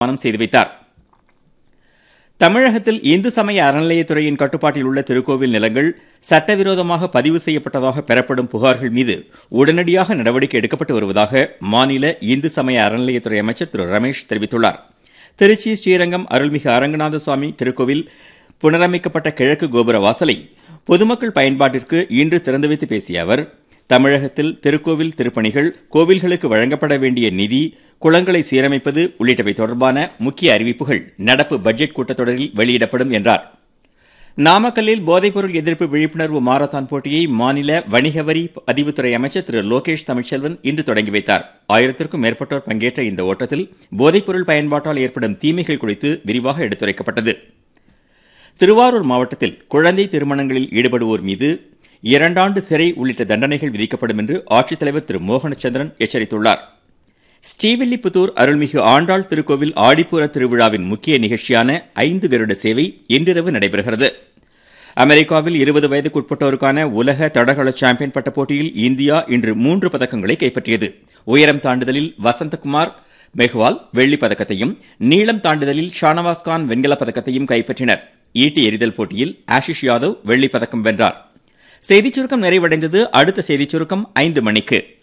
மனம் செய்து வைத்தார் தமிழகத்தில் இந்து சமய அறநிலையத்துறையின் கட்டுப்பாட்டில் உள்ள திருக்கோவில் நிலங்கள் சட்டவிரோதமாக பதிவு செய்யப்பட்டதாக பெறப்படும் புகார்கள் மீது உடனடியாக நடவடிக்கை எடுக்கப்பட்டு வருவதாக மாநில இந்து சமய அறநிலையத்துறை அமைச்சர் திரு ரமேஷ் தெரிவித்துள்ளார் திருச்சி ஸ்ரீரங்கம் அருள்மிகு அரங்கநாத சுவாமி திருக்கோவில் புனரமைக்கப்பட்ட கிழக்கு கோபுர வாசலை பொதுமக்கள் பயன்பாட்டிற்கு இன்று திறந்து வைத்து பேசிய அவர் தமிழகத்தில் திருக்கோவில் திருப்பணிகள் கோவில்களுக்கு வழங்கப்பட வேண்டிய நிதி குளங்களை சீரமைப்பது உள்ளிட்டவை தொடர்பான முக்கிய அறிவிப்புகள் நடப்பு பட்ஜெட் கூட்டத்தொடரில் வெளியிடப்படும் என்றார் நாமக்கல்லில் போதைப்பொருள் எதிர்ப்பு விழிப்புணர்வு மாரத்தான் போட்டியை மாநில வணிக வரி பதிவுத்துறை அமைச்சர் திரு லோகேஷ் தமிழ்ச்செல்வன் இன்று தொடங்கி வைத்தார் ஆயிரத்திற்கும் மேற்பட்டோர் பங்கேற்ற இந்த ஓட்டத்தில் போதைப்பொருள் பயன்பாட்டால் ஏற்படும் தீமைகள் குறித்து விரிவாக எடுத்துரைக்கப்பட்டது திருவாரூர் மாவட்டத்தில் குழந்தை திருமணங்களில் ஈடுபடுவோர் மீது இரண்டாண்டு சிறை உள்ளிட்ட தண்டனைகள் விதிக்கப்படும் என்று ஆட்சித்தலைவர் திரு மோகனச்சந்திரன் எச்சரித்துள்ளார் ஸ்ரீவில்லிபுத்தூர் அருள்மிகு ஆண்டாள் திருக்கோவில் ஆடிப்பூர திருவிழாவின் முக்கிய நிகழ்ச்சியான ஐந்து கருட சேவை இன்றிரவு நடைபெறுகிறது அமெரிக்காவில் இருபது வயதுக்குட்பட்டோருக்கான உலக தடகள சாம்பியன் பட்ட போட்டியில் இந்தியா இன்று மூன்று பதக்கங்களை கைப்பற்றியது உயரம் தாண்டுதலில் வசந்தகுமார் மெஹ்வால் வெள்ளிப் பதக்கத்தையும் நீளம் தாண்டுதலில் ஷானவாஸ் கான் வெண்கலப் பதக்கத்தையும் கைப்பற்றினர் ஈட்டி எறிதல் போட்டியில் ஆஷிஷ் யாதவ் வெள்ளிப் பதக்கம் வென்றார் செய்திச் சுருக்கம் நிறைவடைந்தது அடுத்த செய்திச் சுருக்கம் ஐந்து மணிக்கு